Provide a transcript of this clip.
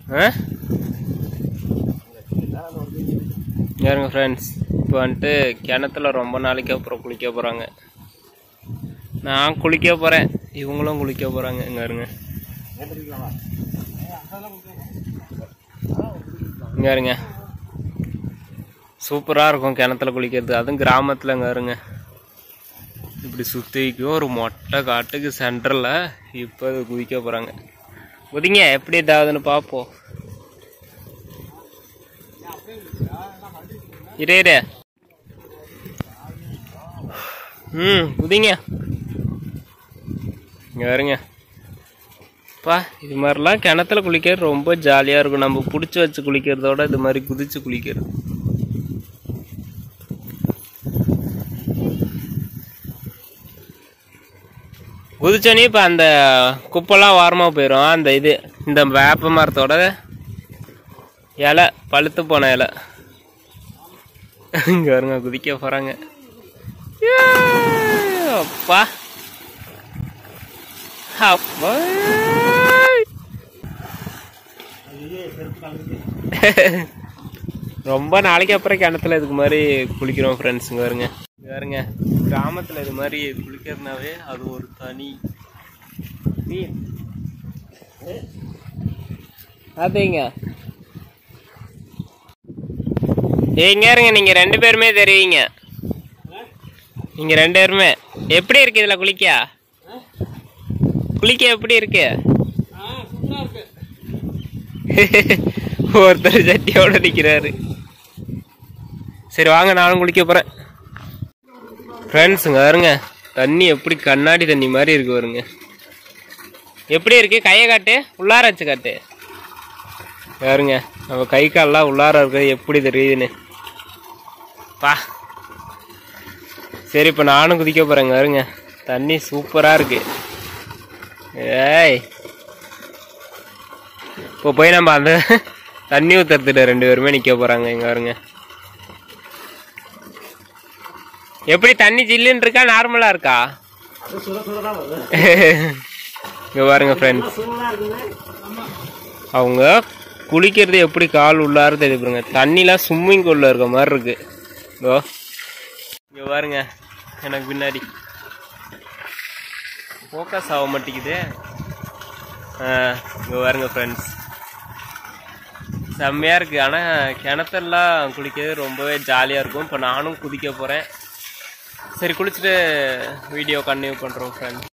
ஆ யாருங்க ஃப்ரெண்ட்ஸ் இப்போ வந்துட்டு கிணத்துல ரொம்ப நாளைக்கு அப்புறம் குளிக்க போகிறாங்க நான் குளிக்க போகிறேன் இவங்களும் குளிக்க போகிறாங்க இங்கே இருங்க இங்கே இருங்க சூப்பராக இருக்கும் கிணத்துல குளிக்கிறது அதுவும் கிராமத்தில் இங்கே இருங்க இப்படி சுற்றிக்கும் ஒரு மொட்டை காட்டுக்கு சென்டரில் இப்போ இது குதிக்க போகிறாங்க குதிங்க எப்படி ஏதாவதுன்னு பார்ப்போம் இரு இரு ம் குதிங்க இங்கே வருங்க பா இது மாதிரிலாம் கிணத்துல குளிக்கிறது ரொம்ப ஜாலியாக இருக்கும் நம்ம பிடிச்சி வச்சு குளிக்கிறதோட இது மாதிரி குதிச்சு குளிக்கிறது குதிச்சோன்னே இப்போ அந்த குப்பெல்லாம் வாரமாக போயிடும் அந்த இது இந்த வேப்ப மரத்தோட இலை பழுத்து போன இலை இங்கே வருங்க குதிக்க போகிறாங்க அப்பா அப்பா ரொம்ப நாளைக்கு அப்புறம் கிணத்துல இதுக்கு மாதிரி குளிக்கிறோம் ஃப்ரெண்ட்ஸுங்க வருங்க இங்க வருங்க கிராமத்தில் இது மாதிரி குளிக்கிறதுனாவே அது ஒரு தனி feel. அதேங்க எங்க இருங்க நீங்க ரெண்டு பேருமே தெரியுங்க நீங்க ரெண்டு பேருமே எப்படி இருக்கு இதுல குளிக்க குளிக்க எப்படி இருக்கு ஒருத்தர் சட்டியோட நிக்கிறாரு சரி வாங்க நானும் குளிக்க போறேன் ஃப்ரெண்ட்ஸுங்க வருங்க தண்ணி எப்படி கண்ணாடி தண்ணி மாதிரி இருக்கு வருங்க எப்படி இருக்கு கையை காட்டு உள்ளார வச்சு காட்டு பாருங்க நம்ம கை கால்லாம் உள்ளார இருக்கிறது எப்படி தெரியுதுன்னு பா சரி இப்போ நானும் குதிக்க போறேங்க வருங்க தண்ணி சூப்பரா இருக்கு ஏய் இப்போ போய் நம்ம அந்த தண்ணி ஊத்துறதுல ரெண்டு பேருமே நிக்க போறாங்க இங்க வருங்க எப்படி தண்ணி ஜில்லுன்னு இருக்கா நார்மலா இருக்கா இங்க பாருங்க ஃப்ரெண்ட்ஸ் அவங்க குளிக்கிறது எப்படி கால் உள்ளார தெரியுது பாருங்க தண்ணிலாம் ஸ்விம்மிங் பூல்ல இருக்க மாதிரி இருக்கு இதோ இங்க பாருங்க எனக்கு பின்னாடி ஃபோக்கஸ் ஆக மாட்டேங்குது இங்க பாருங்க ஃப்ரெண்ட்ஸ் செம்மையா இருக்கு ஆனா கிணத்தெல்லாம் குளிக்கிறது ரொம்பவே ஜாலியா இருக்கும் இப்போ நானும் குதிக்க போறேன் சரி குளிச்சுட்டு வீடியோ கண்டினியூ பண்றோம் ஃப்ரெண்ட்ஸ்